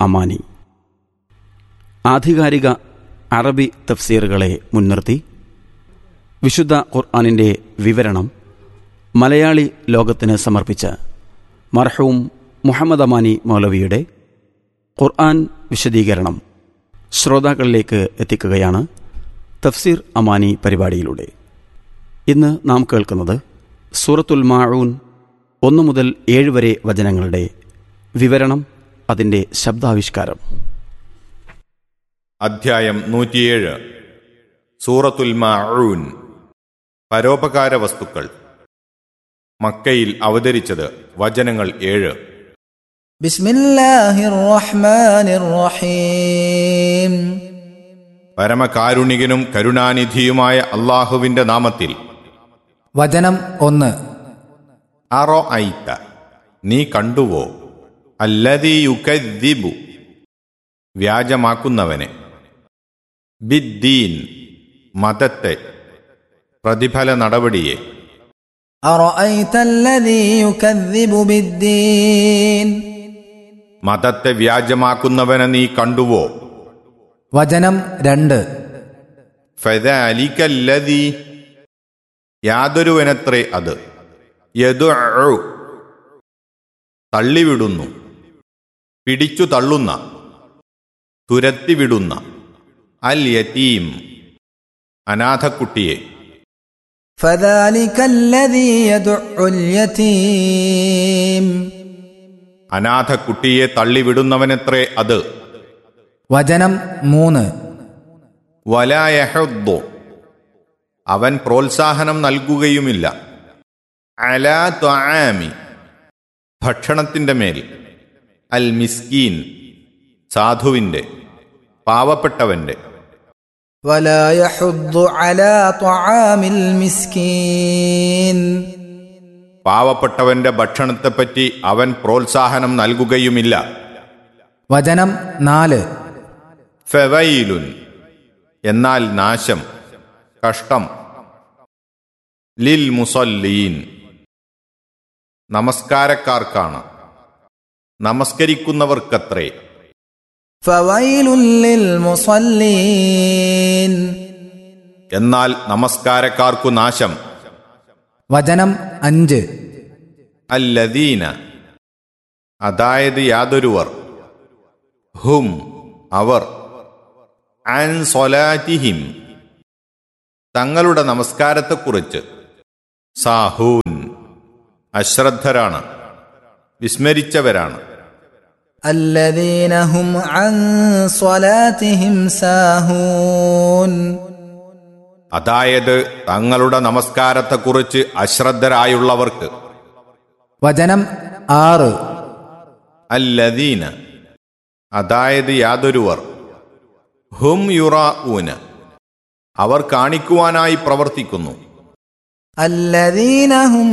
അമാനി ആധികാരിക അറബി തഫ്സീറുകളെ മുൻനിർത്തി വിശുദ്ധ ഖുർആാനിൻ്റെ വിവരണം മലയാളി ലോകത്തിന് സമർപ്പിച്ച മർഹൂം മുഹമ്മദ് അമാനി മൗലവിയുടെ ഖുർആൻ വിശദീകരണം ശ്രോതാക്കളിലേക്ക് എത്തിക്കുകയാണ് തഫ്സീർ അമാനി പരിപാടിയിലൂടെ ഇന്ന് നാം കേൾക്കുന്നത് സൂറത്തുൽ മാഊൻ ഒന്ന് മുതൽ ഏഴ് വരെ വചനങ്ങളുടെ വിവരണം അതിൻ്റെ ശബ്ദാവിഷ്കാരം അധ്യായം നൂറ്റിയേഴ് സൂറത്തുൽ മാഊൻ പരോപകാര വസ്തുക്കൾ മക്കയിൽ അവതരിച്ചത് വചനങ്ങൾ ഏഴ് بسم الله الرحمن الرحيم പരമകാരുണികനും കരുണാനിധിയുമായ അള്ളാഹുവിന്റെ നാമത്തിൽ വചനം ഒന്ന് അറോ ഐത്ത നീ കണ്ടുവോ അല്ലതിയുക്കദ്ദിബു വ്യാജമാക്കുന്നവനെ ബിദ്ദീൻ മതത്തെ പ്രതിഫല നടപടിയെ أرأيت الذي يكذب بالدين മതത്തെ വ്യാജമാക്കുന്നവനെ നീ കണ്ടുവോ വചനം രണ്ട് ഫദാലിക്കല്ലതി യാതൊരുവനത്രേ അത് യദു തള്ളിവിടുന്നു പിടിച്ചു തള്ളുന്ന തുരത്തിവിടുന്ന അൽ യതീം അനാഥക്കുട്ടിയെ فذلك الذي يدع اليتيم അനാഥക്കുട്ടിയെ തള്ളിവിടുന്നവനത്രേ അത് വചനം മൂന്ന് വലായഹുദ്ദു അവൻ പ്രോത്സാഹനം നൽകുകയുമില്ല അലാ ത്വആമി ഭക്ഷണത്തിൻ്റെ മേൽ അൽ മിസ്കീൻ സാധുവിൻ്റെ പാവപ്പെട്ടവൻ്റെ ولا يحض على طعام المسكين പാവപ്പെട്ടവന്റെ ഭക്ഷണത്തെപ്പറ്റി അവൻ പ്രോത്സാഹനം നൽകുകയുമില്ല വചനം നാല് ഫെവയിലുൻ എന്നാൽ നാശം കഷ്ടം ലിൽ മുസല്ലീൻ നമസ്കാരക്കാർക്കാണ് നമസ്കരിക്കുന്നവർക്കത്രേ فويل للمصلين എന്നാൽ നമസ്കാരക്കാർക്കു നാശം വചനം അഞ്ച് അല്ലദീന അതായത് യാതൊരുവർ ഹും അവർ അൻ സൊലാറ്റിഹിം തങ്ങളുടെ നമസ്കാരത്തെക്കുറിച്ച് സാഹൂൻ അശ്രദ്ധരാണ് വിസ്മരിച്ചവരാണ് الذين هم عن صلاتهم ساهون അതായത് തങ്ങളുടെ നമസ്കാരത്തെക്കുറിച്ച് അശ്രദ്ധരായുള്ളവർക്ക് വചനം ആറ് അല്ലദീന അതായത് യാതൊരുവർ ഹും യുറാഊന അവർ കാണിക്കുവാനായി പ്രവർത്തിക്കുന്നു الذين هم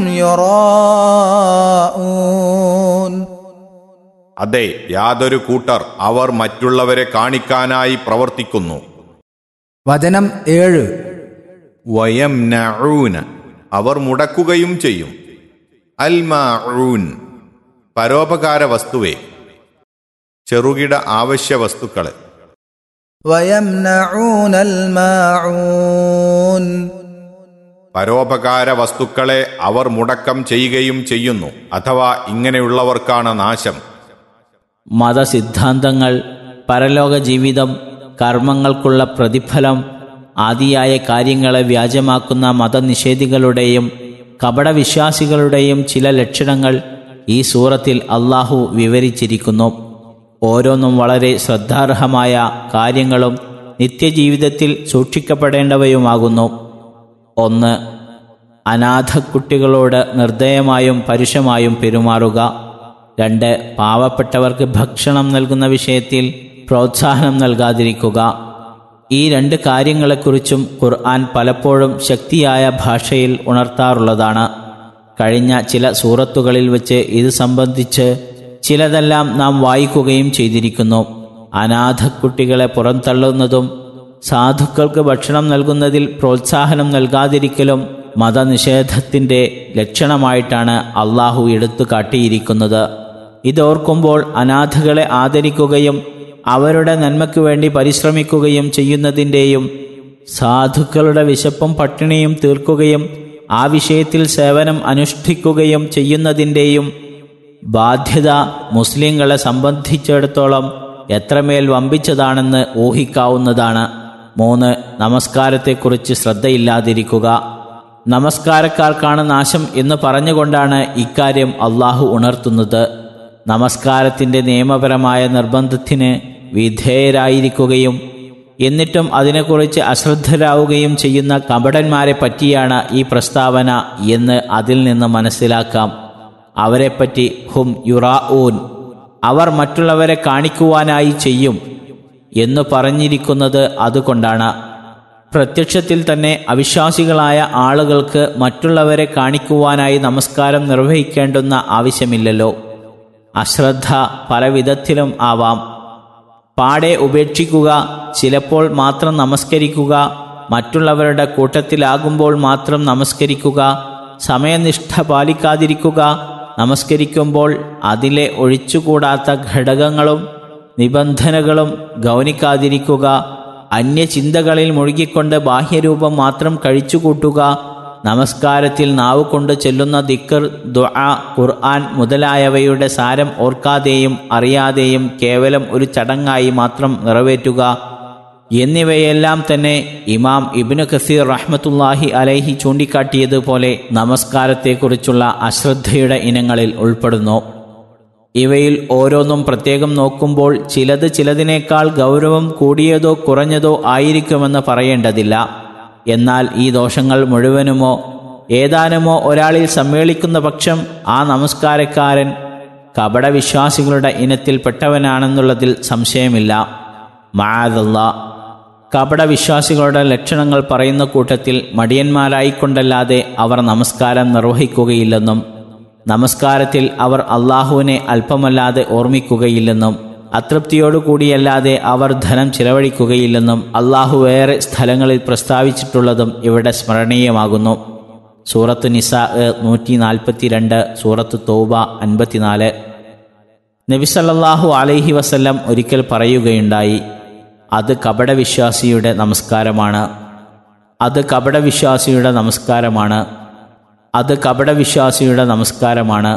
يراءون അതെ യാതൊരു കൂട്ടർ അവർ മറ്റുള്ളവരെ കാണിക്കാനായി പ്രവർത്തിക്കുന്നു വചനം ഏഴ് വയം അവർ മുടക്കുകയും ചെയ്യും അൽ മാഊൻ പരോപകാര വസ്തുവെ ചെറുകിട ആവശ്യ വസ്തുക്കളെ ويمنعون الماعون പരോപകാര വസ്തുക്കളെ അവർ മുടക്കം ചെയ്യുകയും ചെയ്യുന്നു അഥവാ ഇങ്ങനെയുള്ളവർക്കാണ് നാശം മതസിദ്ധാന്തങ്ങൾ പരലോക ജീവിതം കർമ്മങ്ങൾക്കുള്ള പ്രതിഫലം ആദിയായ കാര്യങ്ങളെ വ്യാജമാക്കുന്ന മതനിഷേധികളുടെയും കപടവിശ്വാസികളുടെയും ചില ലക്ഷണങ്ങൾ ഈ സൂറത്തിൽ അള്ളാഹു വിവരിച്ചിരിക്കുന്നു ഓരോന്നും വളരെ ശ്രദ്ധാർഹമായ കാര്യങ്ങളും നിത്യജീവിതത്തിൽ സൂക്ഷിക്കപ്പെടേണ്ടവയുമാകുന്നു ഒന്ന് അനാഥക്കുട്ടികളോട് നിർദ്ദയമായും പരുഷമായും പെരുമാറുക രണ്ട് പാവപ്പെട്ടവർക്ക് ഭക്ഷണം നൽകുന്ന വിഷയത്തിൽ പ്രോത്സാഹനം നൽകാതിരിക്കുക ഈ രണ്ട് കാര്യങ്ങളെക്കുറിച്ചും ഖുർആൻ പലപ്പോഴും ശക്തിയായ ഭാഷയിൽ ഉണർത്താറുള്ളതാണ് കഴിഞ്ഞ ചില സൂറത്തുകളിൽ വെച്ച് ഇത് സംബന്ധിച്ച് ചിലതെല്ലാം നാം വായിക്കുകയും ചെയ്തിരിക്കുന്നു അനാഥക്കുട്ടികളെ പുറന്തള്ളുന്നതും സാധുക്കൾക്ക് ഭക്ഷണം നൽകുന്നതിൽ പ്രോത്സാഹനം നൽകാതിരിക്കലും മതനിഷേധത്തിൻ്റെ ലക്ഷണമായിട്ടാണ് അള്ളാഹു എടുത്തു കാട്ടിയിരിക്കുന്നത് ഇതോർക്കുമ്പോൾ അനാഥകളെ ആദരിക്കുകയും അവരുടെ നന്മയ്ക്കു വേണ്ടി പരിശ്രമിക്കുകയും ചെയ്യുന്നതിൻ്റെയും സാധുക്കളുടെ വിശപ്പും പട്ടിണിയും തീർക്കുകയും ആ വിഷയത്തിൽ സേവനം അനുഷ്ഠിക്കുകയും ചെയ്യുന്നതിൻ്റെയും ബാധ്യത മുസ്ലിങ്ങളെ സംബന്ധിച്ചിടത്തോളം എത്രമേൽ വമ്പിച്ചതാണെന്ന് ഊഹിക്കാവുന്നതാണ് മൂന്ന് നമസ്കാരത്തെക്കുറിച്ച് ശ്രദ്ധയില്ലാതിരിക്കുക നമസ്കാരക്കാർക്കാണ് നാശം എന്ന് പറഞ്ഞുകൊണ്ടാണ് ഇക്കാര്യം അള്ളാഹു ഉണർത്തുന്നത് നമസ്കാരത്തിൻ്റെ നിയമപരമായ നിർബന്ധത്തിന് വിധേയരായിരിക്കുകയും എന്നിട്ടും അതിനെക്കുറിച്ച് അശ്രദ്ധരാവുകയും ചെയ്യുന്ന കപടന്മാരെ പറ്റിയാണ് ഈ പ്രസ്താവന എന്ന് അതിൽ നിന്ന് മനസ്സിലാക്കാം അവരെപ്പറ്റി ഹും യുറാഊൻ അവർ മറ്റുള്ളവരെ കാണിക്കുവാനായി ചെയ്യും എന്ന് പറഞ്ഞിരിക്കുന്നത് അതുകൊണ്ടാണ് പ്രത്യക്ഷത്തിൽ തന്നെ അവിശ്വാസികളായ ആളുകൾക്ക് മറ്റുള്ളവരെ കാണിക്കുവാനായി നമസ്കാരം നിർവഹിക്കേണ്ടുന്ന ആവശ്യമില്ലല്ലോ അശ്രദ്ധ പല വിധത്തിലും ആവാം പാടെ ഉപേക്ഷിക്കുക ചിലപ്പോൾ മാത്രം നമസ്കരിക്കുക മറ്റുള്ളവരുടെ കൂട്ടത്തിലാകുമ്പോൾ മാത്രം നമസ്കരിക്കുക സമയനിഷ്ഠ പാലിക്കാതിരിക്കുക നമസ്കരിക്കുമ്പോൾ അതിലെ ഒഴിച്ചുകൂടാത്ത ഘടകങ്ങളും നിബന്ധനകളും ഗൗനിക്കാതിരിക്കുക അന്യചിന്തകളിൽ മുഴുകിക്കൊണ്ട് ബാഹ്യരൂപം മാത്രം കഴിച്ചുകൂട്ടുക നമസ്കാരത്തിൽ നാവ് കൊണ്ട് ചെല്ലുന്ന ദിക്കർ ദുആ ഖുർആൻ മുതലായവയുടെ സാരം ഓർക്കാതെയും അറിയാതെയും കേവലം ഒരു ചടങ്ങായി മാത്രം നിറവേറ്റുക എന്നിവയെല്ലാം തന്നെ ഇമാം ഇബ്നു കസീർ റഹ്മത്തുല്ലാഹി അലൈഹി ചൂണ്ടിക്കാട്ടിയതുപോലെ നമസ്കാരത്തെക്കുറിച്ചുള്ള അശ്രദ്ധയുടെ ഇനങ്ങളിൽ ഉൾപ്പെടുന്നു ഇവയിൽ ഓരോന്നും പ്രത്യേകം നോക്കുമ്പോൾ ചിലത് ചിലതിനേക്കാൾ ഗൗരവം കൂടിയതോ കുറഞ്ഞതോ ആയിരിക്കുമെന്ന് പറയേണ്ടതില്ല എന്നാൽ ഈ ദോഷങ്ങൾ മുഴുവനുമോ ഏതാനുമോ ഒരാളിൽ സമ്മേളിക്കുന്ന പക്ഷം ആ നമസ്കാരക്കാരൻ കപടവിശ്വാസികളുടെ ഇനത്തിൽപ്പെട്ടവനാണെന്നുള്ളതിൽ സംശയമില്ല മാതല്ല കപടവിശ്വാസികളുടെ ലക്ഷണങ്ങൾ പറയുന്ന കൂട്ടത്തിൽ മടിയന്മാരായിക്കൊണ്ടല്ലാതെ അവർ നമസ്കാരം നിർവഹിക്കുകയില്ലെന്നും നമസ്കാരത്തിൽ അവർ അള്ളാഹുവിനെ അല്പമല്ലാതെ ഓർമ്മിക്കുകയില്ലെന്നും അതൃപ്തിയോടുകൂടിയല്ലാതെ അവർ ധനം ചിലവഴിക്കുകയില്ലെന്നും അള്ളാഹു വേറെ സ്ഥലങ്ങളിൽ പ്രസ്താവിച്ചിട്ടുള്ളതും ഇവിടെ സ്മരണീയമാകുന്നു സൂറത്ത് നിസ നൂറ്റി നാൽപ്പത്തിരണ്ട് സൂറത്ത് തൗബ അൻപത്തിനാല് നബിസല്ലാഹു അലൈഹി വസല്ലം ഒരിക്കൽ പറയുകയുണ്ടായി അത് കപടവിശ്വാസിയുടെ നമസ്കാരമാണ് അത് കപടവിശ്വാസിയുടെ നമസ്കാരമാണ് അത് കപടവിശ്വാസിയുടെ നമസ്കാരമാണ്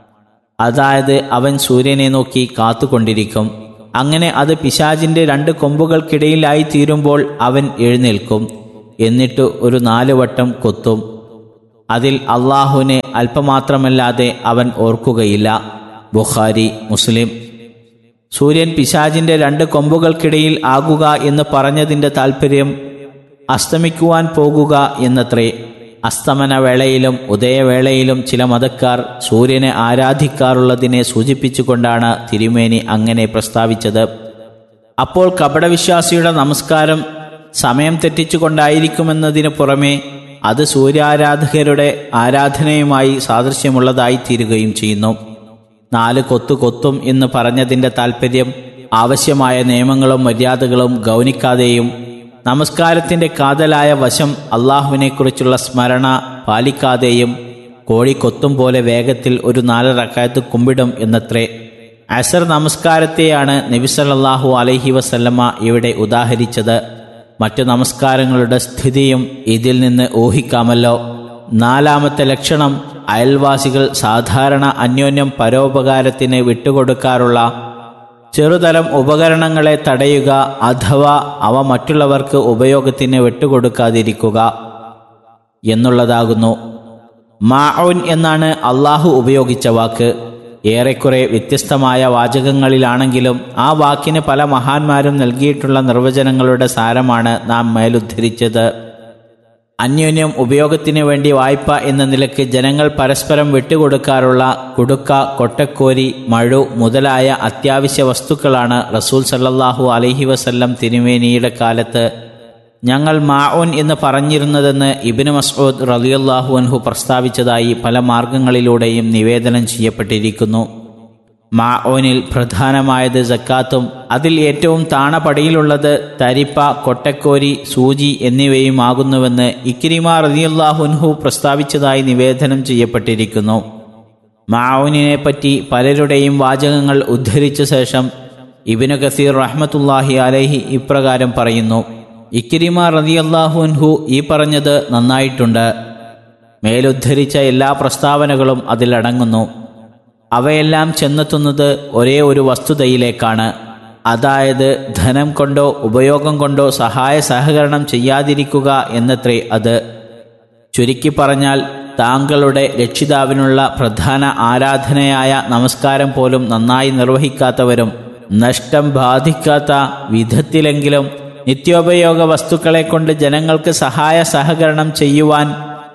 അതായത് അവൻ സൂര്യനെ നോക്കി കാത്തുകൊണ്ടിരിക്കും അങ്ങനെ അത് പിശാജിന്റെ രണ്ട് കൊമ്പുകൾക്കിടയിലായി തീരുമ്പോൾ അവൻ എഴുന്നേൽക്കും എന്നിട്ട് ഒരു നാല് വട്ടം കൊത്തും അതിൽ അള്ളാഹുവിനെ അല്പമാത്രമല്ലാതെ അവൻ ഓർക്കുകയില്ല ബുഖാരി മുസ്ലിം സൂര്യൻ പിശാജിന്റെ രണ്ട് കൊമ്പുകൾക്കിടയിൽ ആകുക എന്ന് പറഞ്ഞതിൻ്റെ താൽപ്പര്യം അസ്തമിക്കുവാൻ പോകുക എന്നത്രേ അസ്തമന വേളയിലും ഉദയവേളയിലും ചില മതക്കാർ സൂര്യനെ ആരാധിക്കാറുള്ളതിനെ സൂചിപ്പിച്ചുകൊണ്ടാണ് തിരുമേനി അങ്ങനെ പ്രസ്താവിച്ചത് അപ്പോൾ കപടവിശ്വാസിയുടെ നമസ്കാരം സമയം തെറ്റിച്ചുകൊണ്ടായിരിക്കുമെന്നതിനു പുറമെ അത് സൂര്യാരാധകരുടെ ആരാധനയുമായി സാദൃശ്യമുള്ളതായി തീരുകയും ചെയ്യുന്നു നാല് കൊത്തു കൊത്തും എന്ന് പറഞ്ഞതിൻ്റെ താൽപ്പര്യം ആവശ്യമായ നിയമങ്ങളും മര്യാദകളും ഗൗനിക്കാതെയും നമസ്കാരത്തിൻ്റെ കാതലായ വശം അള്ളാഹുവിനെക്കുറിച്ചുള്ള സ്മരണ പാലിക്കാതെയും കോഴി കൊത്തും പോലെ വേഗത്തിൽ ഒരു നാല് റക്കായത്ത് കുമ്പിടും എന്നത്രേ അസർ നമസ്കാരത്തെയാണ് നബിസല്ലാഹു അലൈഹി വസല്ലമ്മ ഇവിടെ ഉദാഹരിച്ചത് മറ്റു നമസ്കാരങ്ങളുടെ സ്ഥിതിയും ഇതിൽ നിന്ന് ഊഹിക്കാമല്ലോ നാലാമത്തെ ലക്ഷണം അയൽവാസികൾ സാധാരണ അന്യോന്യം പരോപകാരത്തിന് വിട്ടുകൊടുക്കാറുള്ള ചെറുതരം ഉപകരണങ്ങളെ തടയുക അഥവാ അവ മറ്റുള്ളവർക്ക് ഉപയോഗത്തിന് വിട്ടുകൊടുക്കാതിരിക്കുക എന്നുള്ളതാകുന്നു മാഊൻ എന്നാണ് അള്ളാഹു ഉപയോഗിച്ച വാക്ക് ഏറെക്കുറെ വ്യത്യസ്തമായ വാചകങ്ങളിലാണെങ്കിലും ആ വാക്കിന് പല മഹാന്മാരും നൽകിയിട്ടുള്ള നിർവചനങ്ങളുടെ സാരമാണ് നാം മേലുദ്ധരിച്ചത് അന്യോന്യം ഉപയോഗത്തിന് വേണ്ടി വായ്പ എന്ന നിലയ്ക്ക് ജനങ്ങൾ പരസ്പരം വിട്ടുകൊടുക്കാറുള്ള കുടുക്ക കൊട്ടക്കോരി മഴു മുതലായ അത്യാവശ്യ വസ്തുക്കളാണ് റസൂൽ സല്ലല്ലാഹു അലൈഹി വസല്ലം തിരുമേനിയുടെ കാലത്ത് ഞങ്ങൾ മാഊൻ എന്ന് പറഞ്ഞിരുന്നതെന്ന് ഇബിന് മസ്ഊദ് റലിയല്ലാഹു അൻഹു പ്രസ്താവിച്ചതായി പല മാർഗങ്ങളിലൂടെയും നിവേദനം ചെയ്യപ്പെട്ടിരിക്കുന്നു മാഓനിൽ പ്രധാനമായത് ജക്കാത്തും അതിൽ ഏറ്റവും താണപടിയിലുള്ളത് തരിപ്പ കൊട്ടക്കോരി സൂചി എന്നിവയുമാകുന്നുവെന്ന് ഇക്രിമ റതിയല്ലാഹുൻഹു പ്രസ്താവിച്ചതായി നിവേദനം ചെയ്യപ്പെട്ടിരിക്കുന്നു മാവുനിനെ പറ്റി പലരുടെയും വാചകങ്ങൾ ഉദ്ധരിച്ച ശേഷം ഇബിന് കസീർ റഹ്മത്തുല്ലാഹി അലൈഹി ഇപ്രകാരം പറയുന്നു ഇക്കിരിമ റതിയല്ലാഹുൻഹു ഈ പറഞ്ഞത് നന്നായിട്ടുണ്ട് മേലുദ്ധരിച്ച എല്ലാ പ്രസ്താവനകളും അതിലടങ്ങുന്നു അവയെല്ലാം ചെന്നെത്തുന്നത് ഒരേ ഒരു വസ്തുതയിലേക്കാണ് അതായത് ധനം കൊണ്ടോ ഉപയോഗം കൊണ്ടോ സഹായ സഹകരണം ചെയ്യാതിരിക്കുക എന്നത്രേ അത് ചുരുക്കി പറഞ്ഞാൽ താങ്കളുടെ രക്ഷിതാവിനുള്ള പ്രധാന ആരാധനയായ നമസ്കാരം പോലും നന്നായി നിർവഹിക്കാത്തവരും നഷ്ടം ബാധിക്കാത്ത വിധത്തിലെങ്കിലും നിത്യോപയോഗ വസ്തുക്കളെ കൊണ്ട് ജനങ്ങൾക്ക് സഹായ സഹകരണം ചെയ്യുവാൻ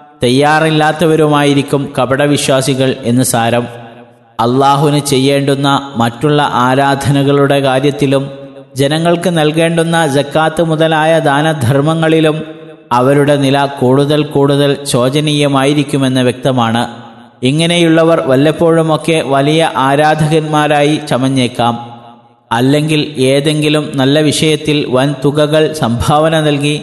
തയ്യാറില്ലാത്തവരുമായിരിക്കും കപടവിശ്വാസികൾ എന്ന് സാരം അള്ളാഹുവിന് ചെയ്യേണ്ടുന്ന മറ്റുള്ള ആരാധനകളുടെ കാര്യത്തിലും ജനങ്ങൾക്ക് നൽകേണ്ടുന്ന ജക്കാത്ത് മുതലായ ദാനധർമ്മങ്ങളിലും അവരുടെ നില കൂടുതൽ കൂടുതൽ ശോചനീയമായിരിക്കുമെന്ന് വ്യക്തമാണ് ഇങ്ങനെയുള്ളവർ വല്ലപ്പോഴുമൊക്കെ വലിയ ആരാധകന്മാരായി ചമഞ്ഞേക്കാം അല്ലെങ്കിൽ ഏതെങ്കിലും നല്ല വിഷയത്തിൽ വൻ തുകകൾ സംഭാവന നൽകി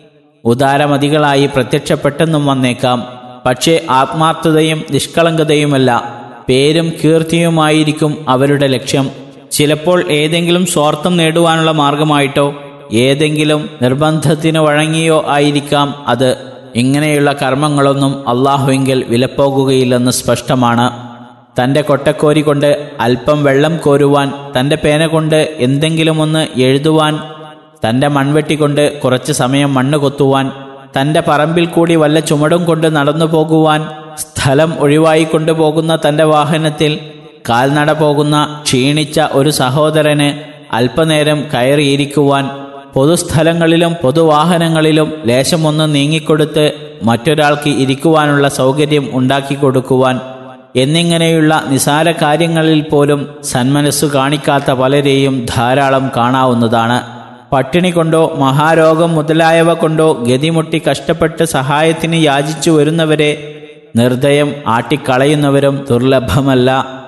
ഉദാരമതികളായി പ്രത്യക്ഷപ്പെട്ടെന്നും വന്നേക്കാം പക്ഷേ ആത്മാർത്ഥതയും നിഷ്കളങ്കതയുമല്ല പേരും കീർത്തിയുമായിരിക്കും അവരുടെ ലക്ഷ്യം ചിലപ്പോൾ ഏതെങ്കിലും സ്വാർത്ഥം നേടുവാനുള്ള മാർഗമായിട്ടോ ഏതെങ്കിലും നിർബന്ധത്തിന് വഴങ്ങിയോ ആയിരിക്കാം അത് ഇങ്ങനെയുള്ള കർമ്മങ്ങളൊന്നും അള്ളാഹുവിങ്കിൽ വിലപ്പോകുകയില്ലെന്ന് സ്പഷ്ടമാണ് തൻ്റെ കൊട്ടക്കോരി കൊണ്ട് അല്പം വെള്ളം കോരുവാൻ തൻ്റെ പേന കൊണ്ട് എന്തെങ്കിലുമൊന്ന് എഴുതുവാൻ തൻ്റെ മൺവെട്ടി കൊണ്ട് കുറച്ച് സമയം മണ്ണ് കൊത്തുവാൻ തൻ്റെ പറമ്പിൽ കൂടി വല്ല ചുമടും കൊണ്ട് നടന്നു പോകുവാൻ സ്ഥലം ഒഴിവായി കൊണ്ടുപോകുന്ന തൻ്റെ വാഹനത്തിൽ കാൽനട പോകുന്ന ക്ഷീണിച്ച ഒരു സഹോദരന് അല്പനേരം കയറിയിരിക്കുവാൻ പൊതുസ്ഥലങ്ങളിലും പൊതുവാഹനങ്ങളിലും ലേശമൊന്ന് നീങ്ങിക്കൊടുത്ത് മറ്റൊരാൾക്ക് ഇരിക്കുവാനുള്ള സൗകര്യം ഉണ്ടാക്കി കൊടുക്കുവാൻ എന്നിങ്ങനെയുള്ള നിസാര കാര്യങ്ങളിൽ പോലും സന്മനസ്സു കാണിക്കാത്ത പലരെയും ധാരാളം കാണാവുന്നതാണ് പട്ടിണി കൊണ്ടോ മഹാരോഗം മുതലായവ കൊണ്ടോ ഗതിമുട്ടി കഷ്ടപ്പെട്ട് സഹായത്തിന് യാചിച്ചു വരുന്നവരെ നിർദ്ദയം ആട്ടിക്കളയുന്നവരും ദുർലഭമല്ല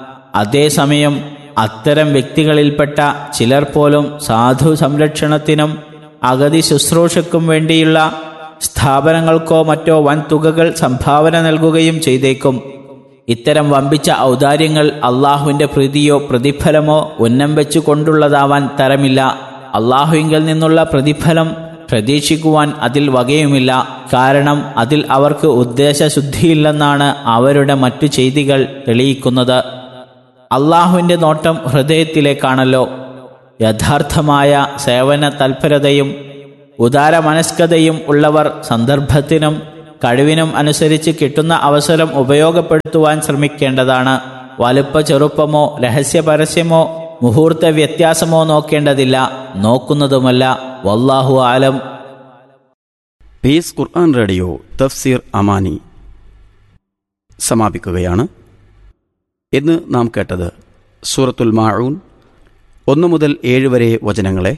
അതേസമയം അത്തരം വ്യക്തികളിൽപ്പെട്ട ചിലർ പോലും സാധു സംരക്ഷണത്തിനും അഗതി ശുശ്രൂഷയ്ക്കും വേണ്ടിയുള്ള സ്ഥാപനങ്ങൾക്കോ മറ്റോ വൻ തുകകൾ സംഭാവന നൽകുകയും ചെയ്തേക്കും ഇത്തരം വമ്പിച്ച ഔദാര്യങ്ങൾ അള്ളാഹുവിൻ്റെ പ്രീതിയോ പ്രതിഫലമോ ഉന്നം വെച്ചു കൊണ്ടുള്ളതാവാൻ തരമില്ല അള്ളാഹുവിങ്കിൽ നിന്നുള്ള പ്രതിഫലം പ്രതീക്ഷിക്കുവാൻ അതിൽ വകയുമില്ല കാരണം അതിൽ അവർക്ക് ഉദ്ദേശശുദ്ധിയില്ലെന്നാണ് അവരുടെ മറ്റു ചെയ്തികൾ തെളിയിക്കുന്നത് അള്ളാഹുവിൻ്റെ നോട്ടം ഹൃദയത്തിലേക്കാണല്ലോ യഥാർത്ഥമായ സേവന തൽപരതയും ഉദാരമനസ്കതയും ഉള്ളവർ സന്ദർഭത്തിനും കഴിവിനും അനുസരിച്ച് കിട്ടുന്ന അവസരം ഉപയോഗപ്പെടുത്തുവാൻ ശ്രമിക്കേണ്ടതാണ് വലുപ്പ ചെറുപ്പമോ രഹസ്യ പരസ്യമോ മുഹൂർത്ത വ്യത്യാസമോ നോക്കേണ്ടതില്ല നോക്കുന്നതുമല്ല വല്ലാഹു ആലം പീസ് ഖുർആൻ റേഡിയോ തഫ്സീർ അമാനി സമാപിക്കുകയാണ് ഇന്ന് നാം കേട്ടത് സൂറത്തുൽ മാഊൻ ഒന്ന് മുതൽ ഏഴ് വരെ വചനങ്ങളെ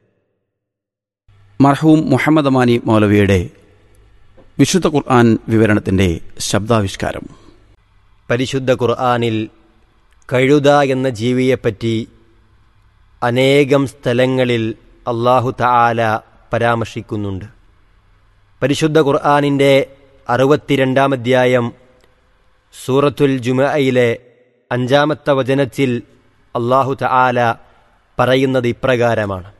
മർഹൂം മുഹമ്മദ് അമാനി മൗലവിയുടെ വിശുദ്ധ ഖുർആൻ വിവരണത്തിൻ്റെ ശബ്ദാവിഷ്കാരം പരിശുദ്ധ ഖുർആാനിൽ കഴുത എന്ന ജീവിയെപ്പറ്റി അനേകം സ്ഥലങ്ങളിൽ അള്ളാഹു തആല പരാമർശിക്കുന്നുണ്ട് പരിശുദ്ധ ഖുർആാനിൻ്റെ അറുപത്തിരണ്ടാം അധ്യായം സൂറത്തുൽ ജുമയിലെ അഞ്ചാമത്തെ വചനത്തിൽ അള്ളാഹു തആല പറയുന്നത് ഇപ്രകാരമാണ്